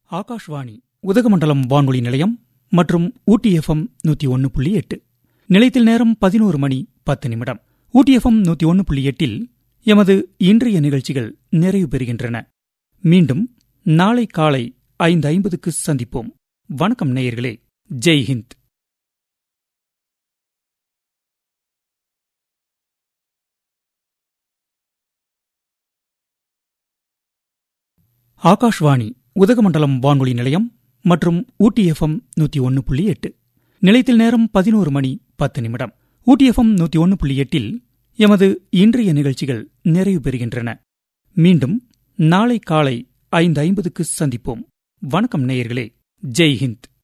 ஆகாஷ்வாணி உதகமண்டலம் வானொலி நிலையம் மற்றும் ஊட்டி எஃப்எம் நூத்தி ஒன்னு புள்ளி எட்டு நிலையத்தில் நேரம் பதினோரு மணி பத்து நிமிடம் ஊட்டி எஃப்எம் நூத்தி ஒன்னு புள்ளி எட்டில் எமது இன்றைய நிகழ்ச்சிகள் நிறைவு பெறுகின்றன மீண்டும் நாளை காலை ஐந்து ஐம்பதுக்கு சந்திப்போம் வணக்கம் நேயர்களே ஜெய் ஹிந்த் ஆகாஷ்வாணி உதகமண்டலம் வானொலி நிலையம் மற்றும் ஊட்டி எஃப்எம் நூத்தி ஒன்னு புள்ளி எட்டு நிலையத்தில் நேரம் பதினோரு மணி பத்து நிமிடம் ஊட்டி எஃப்எம் நூத்தி ஒன்னு புள்ளி எட்டில் எமது இன்றைய நிகழ்ச்சிகள் நிறைவு பெறுகின்றன மீண்டும் நாளை காலை ஐந்து ஐம்பதுக்கு சந்திப்போம் வணக்கம் நேயர்களே ஜெய் ஹிந்த்